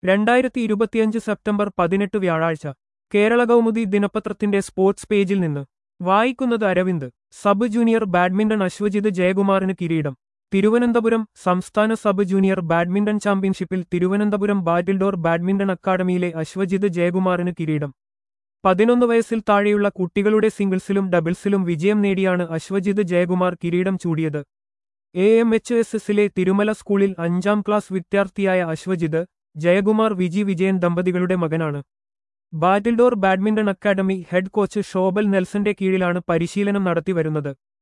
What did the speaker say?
രണ്ടായിരത്തി ഇരുപത്തിയഞ്ച് സെപ്റ്റംബർ പതിനെട്ട് വ്യാഴാഴ്ച കേരള കൗമുദി ദിനപത്രത്തിന്റെ സ്പോർട്സ് പേജിൽ നിന്ന് വായിക്കുന്നത് Aravind sub junior badminton Aswajith ജയകുമാറിന് കിരീടം തിരുവനന്തപുരം സംസ്ഥാന സബ് ജൂനിയർ ബാഡ്മിന്റൺ ചാമ്പ്യൻഷിപ്പിൽ തിരുവനന്തപുരം ബാറ്റിൽഡോർ ബാഡ്മിന്റൺ അക്കാദമിയിലെ അശ്വജിത് ജയകുമാറിന് കിരീടം പതിനൊന്ന് വയസ്സിൽ താഴെയുള്ള കുട്ടികളുടെ സിംഗിൾസിലും ഡബിൾസിലും വിജയം നേടിയാണ് അശ്വജിത് ജയകുമാർ കിരീടം ചൂടിയത് എ എം എച്ച് എസ് എസിലെ തിരുമല സ്കൂളിൽ അഞ്ചാം ക്ലാസ് വിദ്യാർത്ഥിയായ അശ്വജിത് ജയകുമാർ വിജി വിജയൻ ദമ്പതികളുടെ മകനാണ് battledore badminton academy head coach Shobal നെൽസന്റെ കീഴിലാണ് പരിശീലനം നടത്തിവരുന്നത്